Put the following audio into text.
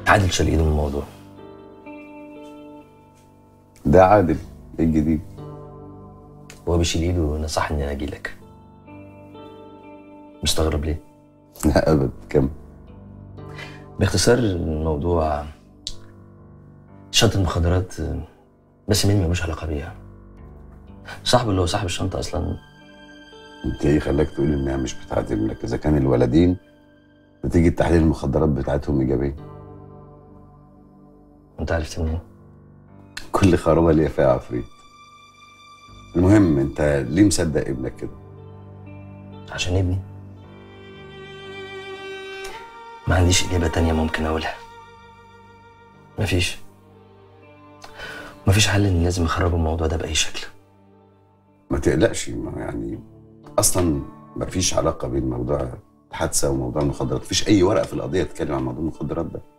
عادل شال ايده من الموضوع ده عادل ايه الجديد هو بيشيل ايده ونصحني اني اجي لك مستغرب ليه لا ابدا كم باختصار الموضوع شنطة المخدرات بس مين ملوش علاقة بيها صاحبه اللي هو صاحب الشنطة أصلا انت ايه خلاك تقول انها مش بتاعت ابنك اذا كان الولدين نتيجه تحليل المخدرات بتاعتهم ايجابيه أنت عرفت منين؟ كل خرابه ليها فيها عفريت المهم انت ليه مصدق ابنك كده عشان ابني ما عنديش إجابة تانية ممكن أقولها مفيش مفيش حل إن لازم يخربوا الموضوع ده بأي شكل ما تقلقش ما يعني اصلا ما فيش علاقه بين موضوع الحادثه وموضوع المخدرات مفيش اي ورقه في القضيه تتكلم عن موضوع المخدرات ده